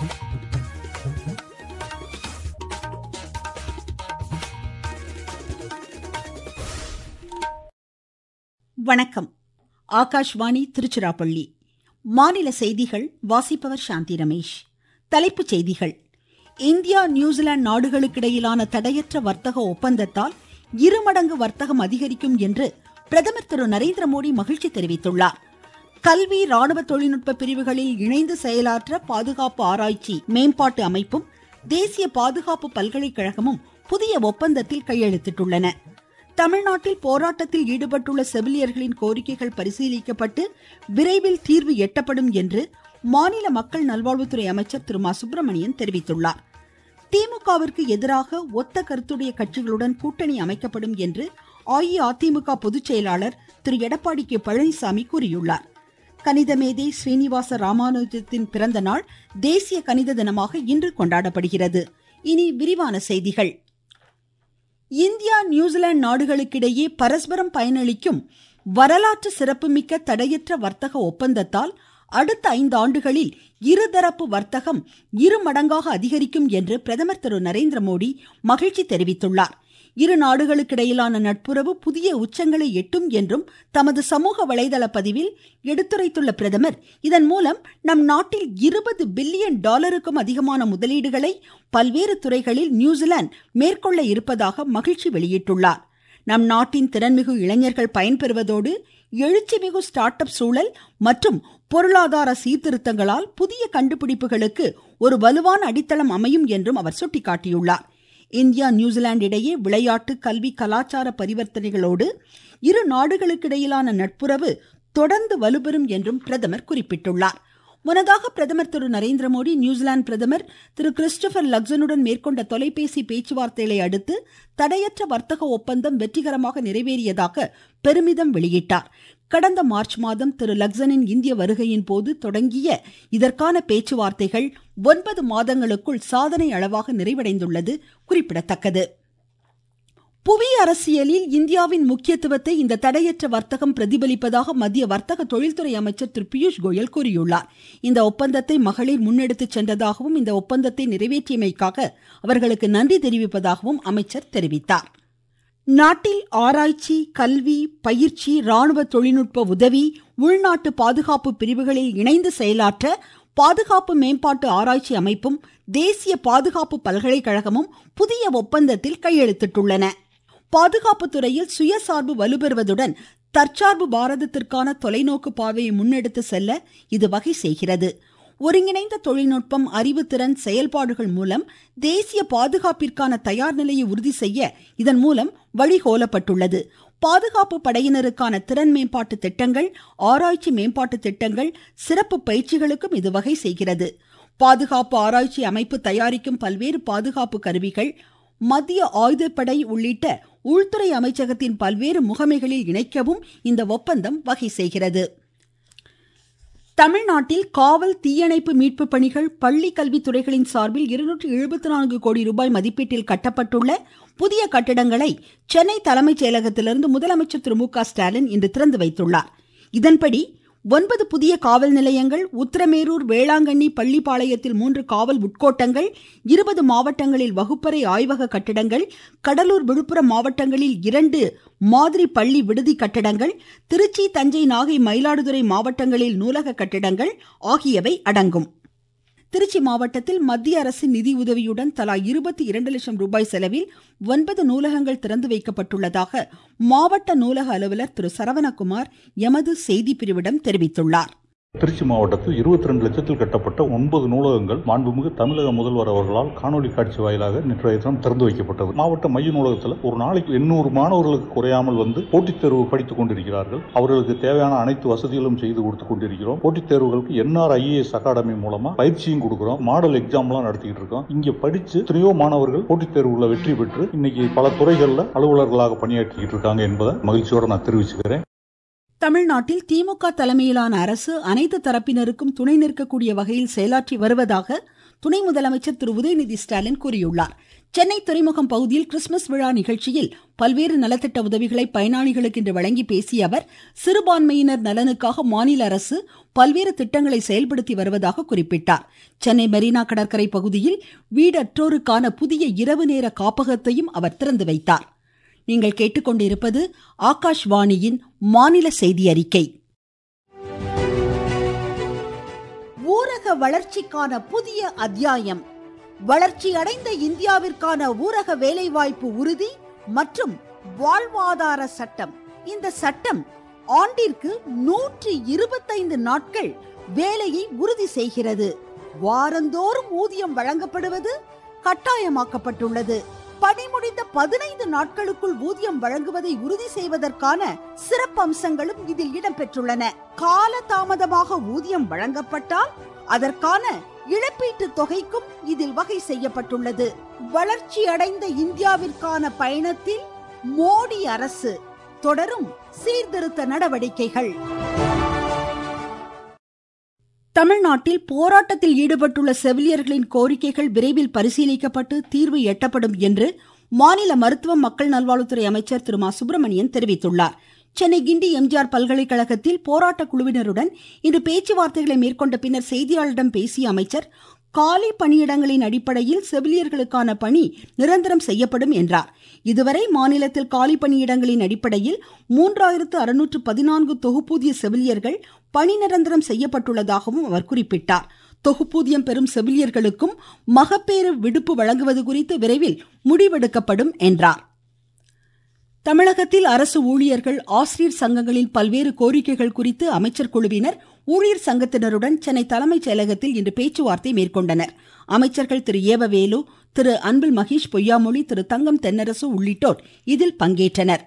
வணக்கம் ஆகாஷ்வாணி திருச்சிராப்பள்ளி மாநில செய்திகள் வாசிப்பவர் சாந்தி ரமேஷ் தலைப்புச் செய்திகள் இந்தியா நியூசிலாந்து நாடுகளுக்கிடையிலான தடையற்ற வர்த்தக ஒப்பந்தத்தால் இருமடங்கு வர்த்தகம் அதிகரிக்கும் என்று பிரதமர் திரு நரேந்திர மோடி மகிழ்ச்சி தெரிவித்துள்ளார் கல்வி ராணுவ தொழில்நுட்ப பிரிவுகளில் இணைந்து செயலாற்ற பாதுகாப்பு ஆராய்ச்சி மேம்பாட்டு அமைப்பும் தேசிய பாதுகாப்பு பல்கலைக்கழகமும் புதிய ஒப்பந்தத்தில் கையெழுத்திட்டுள்ளன தமிழ்நாட்டில் போராட்டத்தில் ஈடுபட்டுள்ள செவிலியர்களின் கோரிக்கைகள் பரிசீலிக்கப்பட்டு விரைவில் தீர்வு எட்டப்படும் என்று மாநில மக்கள் நல்வாழ்வுத்துறை அமைச்சர் திரு மா சுப்பிரமணியன் தெரிவித்துள்ளார் திமுகவிற்கு எதிராக ஒத்த கருத்துடைய கட்சிகளுடன் கூட்டணி அமைக்கப்படும் என்று அஇஅதிமுக பொதுச் செயலாளர் திரு எடப்பாடி கே பழனிசாமி கூறியுள்ளார் கணிதமேதை ஸ்ரீனிவாச ராமானுஜத்தின் பிறந்த நாள் தேசிய கணித தினமாக இன்று கொண்டாடப்படுகிறது இனி விரிவான செய்திகள் இந்தியா நியூசிலாந்து நாடுகளுக்கிடையே பரஸ்பரம் பயனளிக்கும் வரலாற்று சிறப்புமிக்க தடையற்ற வர்த்தக ஒப்பந்தத்தால் அடுத்த ஐந்து ஆண்டுகளில் இருதரப்பு வர்த்தகம் இரு மடங்காக அதிகரிக்கும் என்று பிரதமர் திரு நரேந்திர மோடி மகிழ்ச்சி தெரிவித்துள்ளார் இரு நாடுகளுக்கிடையிலான நட்புறவு புதிய உச்சங்களை எட்டும் என்றும் தமது சமூக வலைதள பதிவில் எடுத்துரைத்துள்ள பிரதமர் இதன் மூலம் நம் நாட்டில் இருபது பில்லியன் டாலருக்கும் அதிகமான முதலீடுகளை பல்வேறு துறைகளில் நியூசிலாந்து மேற்கொள்ள இருப்பதாக மகிழ்ச்சி வெளியிட்டுள்ளார் நம் நாட்டின் திறன்மிகு இளைஞர்கள் பயன்பெறுவதோடு எழுச்சிமிகு ஸ்டார்ட் அப் சூழல் மற்றும் பொருளாதார சீர்திருத்தங்களால் புதிய கண்டுபிடிப்புகளுக்கு ஒரு வலுவான அடித்தளம் அமையும் என்றும் அவர் சுட்டிக்காட்டியுள்ளார் இந்தியா நியூசிலாந்து இடையே விளையாட்டு கல்வி கலாச்சார பரிவர்த்தனைகளோடு இரு நாடுகளுக்கிடையிலான நட்புறவு தொடர்ந்து வலுப்பெறும் என்றும் பிரதமர் குறிப்பிட்டுள்ளார் முன்னதாக பிரதமர் திரு நரேந்திர மோடி நியூசிலாந்து பிரதமர் திரு கிறிஸ்டபர் லக்சனுடன் மேற்கொண்ட தொலைபேசி பேச்சுவார்த்தைகளை அடுத்து தடையற்ற வர்த்தக ஒப்பந்தம் வெற்றிகரமாக நிறைவேறியதாக பெருமிதம் வெளியிட்டார் கடந்த மார்ச் மாதம் திரு லக்சனின் இந்திய வருகையின் போது தொடங்கிய இதற்கான பேச்சுவார்த்தைகள் ஒன்பது மாதங்களுக்குள் சாதனை அளவாக நிறைவடைந்துள்ளது குறிப்பிடத்தக்கது புவி அரசியலில் இந்தியாவின் முக்கியத்துவத்தை இந்த தடையற்ற வர்த்தகம் பிரதிபலிப்பதாக மத்திய வர்த்தக தொழில்துறை அமைச்சர் திரு பியூஷ் கோயல் கூறியுள்ளார் இந்த ஒப்பந்தத்தை மகளிர் முன்னெடுத்து சென்றதாகவும் இந்த ஒப்பந்தத்தை நிறைவேற்றியமைக்காக அவர்களுக்கு நன்றி தெரிவிப்பதாகவும் அமைச்சர் தெரிவித்தார் நாட்டில் ஆராய்ச்சி கல்வி பயிற்சி ராணுவ தொழில்நுட்ப உதவி உள்நாட்டு பாதுகாப்பு பிரிவுகளில் இணைந்து செயலாற்ற பாதுகாப்பு மேம்பாட்டு ஆராய்ச்சி அமைப்பும் தேசிய பாதுகாப்பு பல்கலைக்கழகமும் புதிய ஒப்பந்தத்தில் கையெழுத்திட்டுள்ளன பாதுகாப்பு துறையில் சுயசார்பு வலுப்பெறுவதுடன் தற்சார்பு பாரதத்திற்கான தொலைநோக்கு பாதையை முன்னெடுத்து செல்ல இது வகை செய்கிறது ஒருங்கிணைந்த தொழில்நுட்பம் அறிவுத்திறன் செயல்பாடுகள் மூலம் தேசிய பாதுகாப்பிற்கான தயார் நிலையை உறுதி செய்ய இதன் மூலம் வழிகோலப்பட்டுள்ளது பாதுகாப்பு படையினருக்கான திறன் மேம்பாட்டு திட்டங்கள் ஆராய்ச்சி மேம்பாட்டு திட்டங்கள் சிறப்பு பயிற்சிகளுக்கும் இது வகை செய்கிறது பாதுகாப்பு ஆராய்ச்சி அமைப்பு தயாரிக்கும் பல்வேறு பாதுகாப்பு கருவிகள் மத்திய ஆயுதப்படை உள்ளிட்ட உள்துறை அமைச்சகத்தின் பல்வேறு முகமைகளில் இணைக்கவும் இந்த ஒப்பந்தம் வகை செய்கிறது தமிழ்நாட்டில் காவல் தீயணைப்பு மீட்பு பணிகள் பள்ளி கல்வித்துறைகளின் சார்பில் இருநூற்று எழுபத்தி நான்கு கோடி ரூபாய் மதிப்பீட்டில் கட்டப்பட்டுள்ள புதிய கட்டிடங்களை சென்னை தலைமைச் செயலகத்திலிருந்து முதலமைச்சர் திரு மு க ஸ்டாலின் இன்று திறந்து வைத்துள்ளார் இதன்படி ஒன்பது புதிய காவல் நிலையங்கள் உத்தரமேரூர் வேளாங்கண்ணி பள்ளிப்பாளையத்தில் மூன்று காவல் உட்கோட்டங்கள் இருபது மாவட்டங்களில் வகுப்பறை ஆய்வக கட்டிடங்கள் கடலூர் விழுப்புரம் மாவட்டங்களில் இரண்டு மாதிரி பள்ளி விடுதி கட்டிடங்கள் திருச்சி தஞ்சை நாகை மயிலாடுதுறை மாவட்டங்களில் நூலக கட்டிடங்கள் ஆகியவை அடங்கும் திருச்சி மாவட்டத்தில் மத்திய அரசின் நிதி உதவியுடன் தலா இருபத்தி இரண்டு லட்சம் ரூபாய் செலவில் ஒன்பது நூலகங்கள் திறந்து வைக்கப்பட்டுள்ளதாக மாவட்ட நூலக அலுவலர் திரு சரவணகுமார் எமது செய்தி பிரிவிடம் தெரிவித்துள்ளார் திருச்சி மாவட்டத்தில் இருபத்தி ரெண்டு லட்சத்தில் கட்டப்பட்ட ஒன்பது நூலகங்கள் மாண்புமிகு தமிழக முதல்வர் அவர்களால் காணொலி காட்சி வாயிலாக நேற்றைய தினம் திறந்து வைக்கப்பட்டது மாவட்ட மைய நூலகத்தில் ஒரு நாளைக்கு எண்ணூறு மாணவர்களுக்கு குறையாமல் வந்து போட்டித் தேர்வு படித்துக் கொண்டிருக்கிறார்கள் அவர்களுக்கு தேவையான அனைத்து வசதிகளும் செய்து கொடுத்து கொண்டிருக்கிறோம் போட்டித் தேர்வுகளுக்கு என்ஆர் ஐஏஎஸ் அகாடமி மூலமா பயிற்சியும் கொடுக்கிறோம் மாடல் எக்ஸாம்லாம் நடத்திட்டு இருக்கோம் இங்க படிச்சு எத்தனையோ மாணவர்கள் போட்டித் தேர்வுல வெற்றி பெற்று இன்னைக்கு பல துறைகளில் அலுவலர்களாக பணியாற்றிட்டு இருக்காங்க என்பதை மகிழ்ச்சியோட நான் தெரிவிச்சுக்கிறேன் தமிழ்நாட்டில் திமுக தலைமையிலான அரசு அனைத்து தரப்பினருக்கும் துணை நிற்கக்கூடிய வகையில் செயலாற்றி வருவதாக துணை முதலமைச்சர் திரு உதயநிதி ஸ்டாலின் கூறியுள்ளார் சென்னை துறைமுகம் பகுதியில் கிறிஸ்துமஸ் விழா நிகழ்ச்சியில் பல்வேறு நலத்திட்ட உதவிகளை பயனாளிகளுக்கு இன்று வழங்கி பேசிய அவர் சிறுபான்மையினர் நலனுக்காக மாநில அரசு பல்வேறு திட்டங்களை செயல்படுத்தி வருவதாக குறிப்பிட்டார் சென்னை மெரினா கடற்கரை பகுதியில் வீடற்றோருக்கான புதிய இரவு நேர காப்பகத்தையும் அவர் திறந்து வைத்தார் நீங்கள் கேட்டுக்கொண்டிருப்பது ஆகாஷ்வாணியின் மாநில செய்தி அறிக்கை ஊரக வளர்ச்சிக்கான புதிய அத்தியாயம் வளர்ச்சி அடைந்த இந்தியாவிற்கான ஊரக வேலைவாய்ப்பு உறுதி மற்றும் வாழ்வாதார சட்டம் இந்த சட்டம் ஆண்டிற்கு நூற்றி இருபத்தைந்து நாட்கள் வேலையை உறுதி செய்கிறது வாரந்தோறும் ஊதியம் வழங்கப்படுவது கட்டாயமாக்கப்பட்டுள்ளது பணி முடிந்த பதினைந்து நாட்களுக்குள் ஊதியம் வழங்குவதை உறுதி செய்வதற்கான சிறப்பு அம்சங்களும் இதில் இடம்பெற்றுள்ளன கால தாமதமாக ஊதியம் வழங்கப்பட்டால் அதற்கான இழப்பீட்டு தொகைக்கும் இதில் வகை செய்யப்பட்டுள்ளது வளர்ச்சி அடைந்த இந்தியாவிற்கான பயணத்தில் மோடி அரசு தொடரும் சீர்திருத்த நடவடிக்கைகள் தமிழ்நாட்டில் போராட்டத்தில் ஈடுபட்டுள்ள செவிலியர்களின் கோரிக்கைகள் விரைவில் பரிசீலிக்கப்பட்டு தீர்வு எட்டப்படும் என்று மாநில மருத்துவம் மக்கள் நல்வாழ்வுத்துறை அமைச்சர் திரு மா சுப்பிரமணியன் தெரிவித்துள்ளார் சென்னை கிண்டி எம்ஜிஆர் பல்கலைக்கழகத்தில் போராட்ட குழுவினருடன் இன்று பேச்சுவார்த்தைகளை மேற்கொண்ட பின்னர் செய்தியாளர்களிடம் பேசிய அமைச்சர் காலி பணியிடங்களின் அடிப்படையில் செவிலியர்களுக்கான பணி நிரந்தரம் செய்யப்படும் என்றார் இதுவரை மாநிலத்தில் காலி பணியிடங்களின் அடிப்படையில் மூன்றாயிரத்து அறுநூற்று பதினான்கு தொகுப்பூதிய செவிலியர்கள் பணி நிரந்தரம் செய்யப்பட்டுள்ளதாகவும் அவர் குறிப்பிட்டார் தொகுப்பூதியம் பெறும் செவிலியர்களுக்கும் மகப்பேறு விடுப்பு வழங்குவது குறித்து விரைவில் முடிவெடுக்கப்படும் என்றார் தமிழகத்தில் அரசு ஊழியர்கள் ஆசிரியர் சங்கங்களின் பல்வேறு கோரிக்கைகள் குறித்து அமைச்சர் குழுவினர் ஊழியர் சங்கத்தினருடன் சென்னை தலைமைச் செயலகத்தில் இன்று பேச்சுவார்த்தை மேற்கொண்டனர் அமைச்சர்கள் திரு ஏவவேலு திரு அன்பில் மகேஷ் பொய்யாமொழி திரு தங்கம் தென்னரசு உள்ளிட்டோர் இதில் பங்கேற்றனர்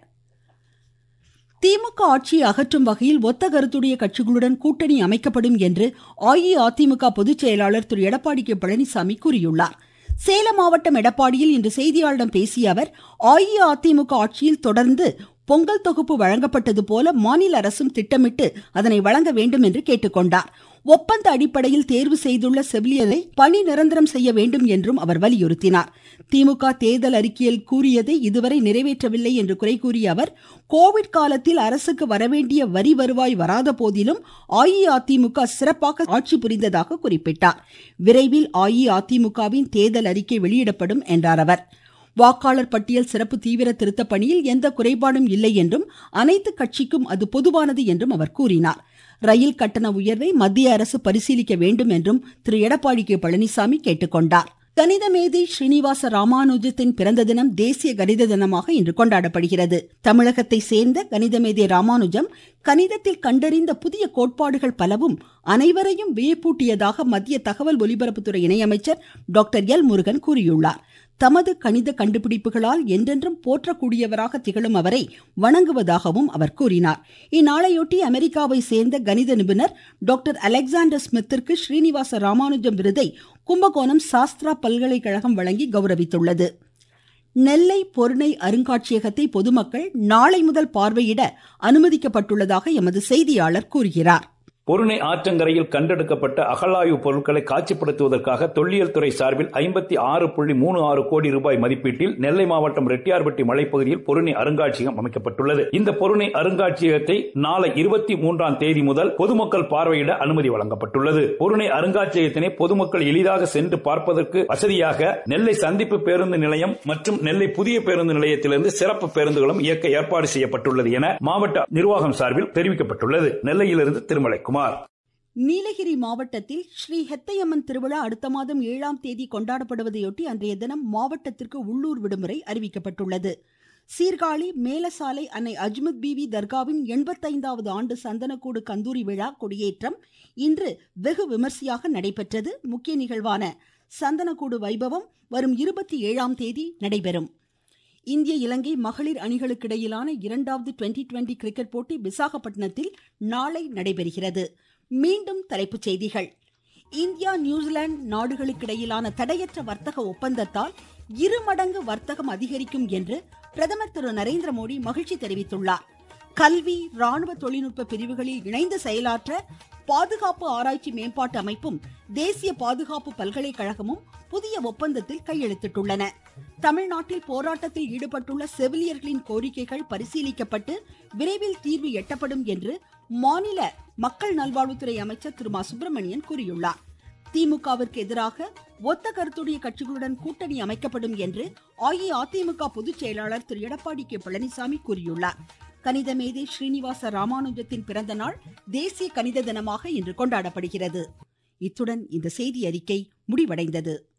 திமுக ஆட்சியை அகற்றும் வகையில் ஒத்த கருத்துடைய கட்சிகளுடன் கூட்டணி அமைக்கப்படும் என்று அஇஅதிமுக பொதுச் செயலாளர் திரு எடப்பாடி கே பழனிசாமி கூறியுள்ளார் சேலம் மாவட்டம் எடப்பாடியில் இன்று செய்தியாளர்களிடம் பேசிய அவர் அஇஅதிமுக ஆட்சியில் தொடர்ந்து பொங்கல் தொகுப்பு வழங்கப்பட்டது போல மாநில அரசும் திட்டமிட்டு அதனை வழங்க வேண்டும் என்று கேட்டுக்கொண்டார் ஒப்பந்த அடிப்படையில் தேர்வு செய்துள்ள செவிலியரை பணி நிரந்தரம் செய்ய வேண்டும் என்றும் அவர் வலியுறுத்தினார் திமுக தேர்தல் அறிக்கையில் கூறியதை இதுவரை நிறைவேற்றவில்லை என்று குறை கூறிய அவர் கோவிட் காலத்தில் அரசுக்கு வரவேண்டிய வரி வருவாய் வராத போதிலும் அஇஅதிமுக சிறப்பாக ஆட்சி புரிந்ததாக குறிப்பிட்டார் விரைவில் அஇஅதிமுகவின் தேர்தல் அறிக்கை வெளியிடப்படும் என்றார் அவர் வாக்காளர் பட்டியல் சிறப்பு தீவிர திருத்த பணியில் எந்த குறைபாடும் இல்லை என்றும் அனைத்து கட்சிக்கும் அது பொதுவானது என்றும் அவர் கூறினார் ரயில் கட்டண உயர்வை மத்திய அரசு பரிசீலிக்க வேண்டும் என்றும் திரு எடப்பாடி கே பழனிசாமி கேட்டுக்கொண்டார் கணிதமேதை ஸ்ரீனிவாச ராமானுஜத்தின் பிறந்த தினம் தேசிய கணித தினமாக இன்று கொண்டாடப்படுகிறது தமிழகத்தை சேர்ந்த கணிதமேதை ராமானுஜம் கணிதத்தில் கண்டறிந்த புதிய கோட்பாடுகள் பலவும் அனைவரையும் வியப்பூட்டியதாக மத்திய தகவல் ஒலிபரப்புத்துறை இணையமைச்சர் டாக்டர் எல் முருகன் கூறியுள்ளார் தமது கணித கண்டுபிடிப்புகளால் என்றென்றும் போற்றக்கூடியவராக திகழும் அவரை வணங்குவதாகவும் அவர் கூறினார் இந்நாளையொட்டி அமெரிக்காவை சேர்ந்த கணித நிபுணர் டாக்டர் அலெக்சாண்டர் ஸ்மித்திற்கு ஸ்ரீனிவாச ராமானுஜம் விருதை கும்பகோணம் சாஸ்திரா பல்கலைக்கழகம் வழங்கி கௌரவித்துள்ளது நெல்லை பொருணை அருங்காட்சியகத்தை பொதுமக்கள் நாளை முதல் பார்வையிட அனுமதிக்கப்பட்டுள்ளதாக எமது செய்தியாளர் கூறுகிறார் பொருணை ஆற்றங்கரையில் கண்டெடுக்கப்பட்ட அகழாய்வு பொருட்களை காட்சிப்படுத்துவதற்காக தொல்லியல் துறை சார்பில் ஐம்பத்தி ஆறு புள்ளி மூணு ஆறு கோடி ரூபாய் மதிப்பீட்டில் நெல்லை மாவட்டம் ரெட்டியார்பட்டி மலைப்பகுதியில் பொருணை அருங்காட்சியகம் அமைக்கப்பட்டுள்ளது இந்த பொருணை அருங்காட்சியகத்தை நாளை இருபத்தி மூன்றாம் தேதி முதல் பொதுமக்கள் பார்வையிட அனுமதி வழங்கப்பட்டுள்ளது பொருணை அருங்காட்சியகத்தினை பொதுமக்கள் எளிதாக சென்று பார்ப்பதற்கு வசதியாக நெல்லை சந்திப்பு பேருந்து நிலையம் மற்றும் நெல்லை புதிய பேருந்து நிலையத்திலிருந்து சிறப்பு பேருந்துகளும் இயக்க ஏற்பாடு செய்யப்பட்டுள்ளது என மாவட்ட நிர்வாகம் சார்பில் தெரிவிக்கப்பட்டுள்ளது நெல்லையிலிருந்து திருமலை குமார் நீலகிரி மாவட்டத்தில் ஸ்ரீ ஹெத்தையம்மன் திருவிழா அடுத்த மாதம் ஏழாம் தேதி கொண்டாடப்படுவதையொட்டி அன்றைய தினம் மாவட்டத்திற்கு உள்ளூர் விடுமுறை அறிவிக்கப்பட்டுள்ளது சீர்காழி மேலசாலை அன்னை அஜ்மத் பிவி தர்காவின் எண்பத்தைந்தாவது ஆண்டு சந்தனக்கூடு கந்தூரி விழா கொடியேற்றம் இன்று வெகு விமர்சையாக நடைபெற்றது முக்கிய நிகழ்வான சந்தனக்கூடு வைபவம் வரும் இருபத்தி ஏழாம் தேதி நடைபெறும் இந்திய இலங்கை மகளிர் அணிகளுக்கிடையிலான இரண்டாவது டுவெண்டி டுவெண்டி கிரிக்கெட் போட்டி விசாகப்பட்டினத்தில் நாளை நடைபெறுகிறது மீண்டும் தலைப்புச் செய்திகள் இந்தியா நியூசிலாந்து நாடுகளுக்கிடையிலான தடையற்ற வர்த்தக ஒப்பந்தத்தால் இருமடங்கு வர்த்தகம் அதிகரிக்கும் என்று பிரதமர் திரு நரேந்திர மோடி மகிழ்ச்சி தெரிவித்துள்ளார் கல்வி ராணுவ தொழில்நுட்ப பிரிவுகளில் இணைந்து செயலாற்ற பாதுகாப்பு ஆராய்ச்சி மேம்பாட்டு அமைப்பும் தேசிய பாதுகாப்பு பல்கலைக்கழகமும் புதிய ஒப்பந்தத்தில் கையெழுத்திட்டுள்ளன தமிழ்நாட்டில் போராட்டத்தில் ஈடுபட்டுள்ள செவிலியர்களின் கோரிக்கைகள் பரிசீலிக்கப்பட்டு விரைவில் தீர்வு எட்டப்படும் என்று மாநில மக்கள் நல்வாழ்வுத்துறை அமைச்சர் திரு மா சுப்பிரமணியன் கூறியுள்ளார் திமுகவிற்கு எதிராக ஒத்த கருத்துடைய கட்சிகளுடன் கூட்டணி அமைக்கப்படும் என்று அஇஅதிமுக பொதுச் செயலாளர் திரு எடப்பாடி கே பழனிசாமி கூறியுள்ளார் கணித மேதை ஸ்ரீனிவாச ராமானுஜத்தின் பிறந்த நாள் தேசிய கணித தினமாக இன்று கொண்டாடப்படுகிறது இத்துடன் இந்த செய்தி அறிக்கை முடிவடைந்தது